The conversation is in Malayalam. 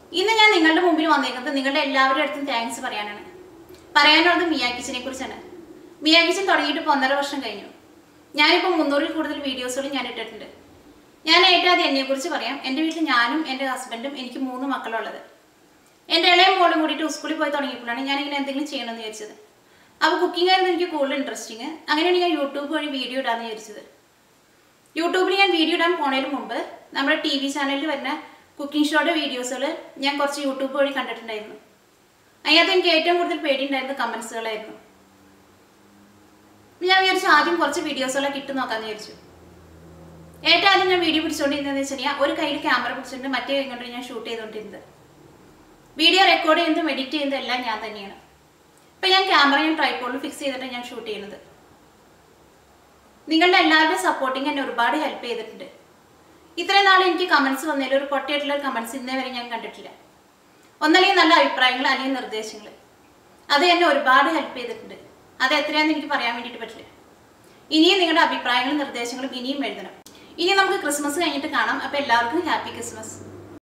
ഇന്ന് ഞാൻ നിങ്ങളുടെ മുമ്പിൽ വന്നേക്കുന്നത് നിങ്ങളുടെ എല്ലാവരുടെ അടുത്തും താങ്ക്സ് പറയാനാണ് പറയാനുള്ളത് മിയാക്കിച്ചിനെ കുറിച്ചാണ് മിയാക്കിച്ചൻ തുടങ്ങിയിട്ട് ഇപ്പോൾ ഒന്നര വർഷം കഴിഞ്ഞു ഞാനിപ്പോൾ മുന്നൂറിൽ കൂടുതൽ വീഡിയോസുകൾ ഞാൻ ഇട്ടിട്ടുണ്ട് ഞാൻ ഏറ്റവും ആദ്യം എന്നെക്കുറിച്ച് പറയാം എൻ്റെ വീട്ടിൽ ഞാനും എൻ്റെ ഹസ്ബൻഡും എനിക്ക് മൂന്ന് മക്കളുള്ളത് എൻ്റെ ഇളയ മോളും കൂടിയിട്ട് സ്കൂളിൽ പോയി തുടങ്ങിയപ്പോഴാണ് ഞാൻ ഇങ്ങനെ എന്തെങ്കിലും ചെയ്യണമെന്ന് വിചാരിച്ചത് അപ്പോൾ കുക്കിംഗ് ആയിരുന്നു എനിക്ക് കൂടുതൽ ഇൻട്രസ്റ്റിങ് അങ്ങനെയാണ് ഞാൻ യൂട്യൂബ് വഴി വീഡിയോ ഇടാമെന്ന് വിചാരിച്ചത് യൂട്യൂബിൽ ഞാൻ വീഡിയോ ഇടാൻ പോണതിന് മുമ്പ് നമ്മുടെ ടി വി ചാനലിൽ വരുന്ന കുക്കിംഗ് ഷോയുടെ വീഡിയോസുകൾ ഞാൻ കുറച്ച് യൂട്യൂബ് വഴി കണ്ടിട്ടുണ്ടായിരുന്നു അതിനകത്ത് എനിക്ക് ഏറ്റവും കൂടുതൽ പേടിയുണ്ടായിരുന്നത് കമൻസുകളായിരുന്നു ഞാൻ വിചാരിച്ചു ആദ്യം കുറച്ച് വീഡിയോസുകളൊക്കെ ഇട്ട് നോക്കാമെന്ന് വിചാരിച്ചു ഏറ്റവും ആദ്യം ഞാൻ വീഡിയോ പിടിച്ചുകൊണ്ടിരുന്നതെന്ന് വെച്ച് കഴിഞ്ഞാൽ ഒരു കയ്യിൽ ക്യാമറ പിടിച്ചിട്ട് മറ്റേ കൈ കൊണ്ട് ഞാൻ ഷൂട്ട് ചെയ്തുകൊണ്ടിരുന്നത് വീഡിയോ റെക്കോർഡ് ചെയ്യുന്നതും എഡിറ്റ് ചെയ്യുന്നതും എല്ലാം ഞാൻ തന്നെയാണ് ഇപ്പം ഞാൻ ക്യാമറ ഞാൻ ട്രൈപ്പോളിൽ ഫിക്സ് ചെയ്തിട്ട് ഞാൻ ഷൂട്ട് ചെയ്യുന്നത് നിങ്ങളുടെ എല്ലാവരുടെയും സപ്പോർട്ടിങ് എന്നെ ഒരുപാട് ഹെൽപ്പ് ചെയ്തിട്ടുണ്ട് ഇത്രയും നാൾ എനിക്ക് കമൻസ് വന്നതിൽ ഒരു പൊട്ടയായിട്ടുള്ള കമൻസ് ഇന്നേ വരെ ഞാൻ കണ്ടിട്ടില്ല ഒന്നല്ലെങ്കിൽ നല്ല അഭിപ്രായങ്ങൾ അല്ലെങ്കിൽ നിർദ്ദേശങ്ങൾ അത് എന്നെ ഒരുപാട് ഹെൽപ്പ് ചെയ്തിട്ടുണ്ട് അത് എത്രയാണെന്ന് എനിക്ക് പറയാൻ വേണ്ടിയിട്ട് പറ്റില്ല ഇനിയും നിങ്ങളുടെ അഭിപ്രായങ്ങളും നിർദ്ദേശങ്ങളും ഇനിയും എഴുതണം ഇനി നമുക്ക് ക്രിസ്മസ് കഴിഞ്ഞിട്ട് കാണാം അപ്പോൾ എല്ലാവർക്കും ഹാപ്പി ക്രിസ്മസ്